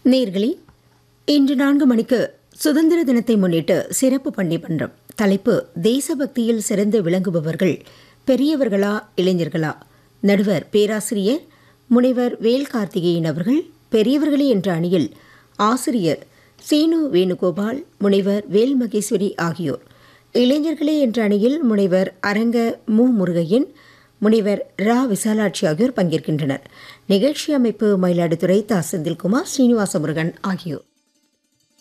நேர்களே இன்று நான்கு மணிக்கு சுதந்திர தினத்தை முன்னிட்டு சிறப்பு பண்டிமன்றம் தலைப்பு தேசபக்தியில் சிறந்து விளங்குபவர்கள் பெரியவர்களா இளைஞர்களா நடுவர் பேராசிரியர் முனைவர் வேல் கார்த்திகேயன் அவர்கள் பெரியவர்களே என்ற அணியில் ஆசிரியர் சீனு வேணுகோபால் முனைவர் வேல் மகேஸ்வரி ஆகியோர் இளைஞர்களே என்ற அணியில் முனைவர் அரங்க மு முருகையன் முனைவர் ரா விசாலாட்சி ஆகியோர் பங்கேற்கின்றனர் நிகழ்ச்சி அமைப்பு மயிலாடுதுறை தா செந்தில்குமார் ஸ்ரீனிவாச முருகன் ஆகியோர்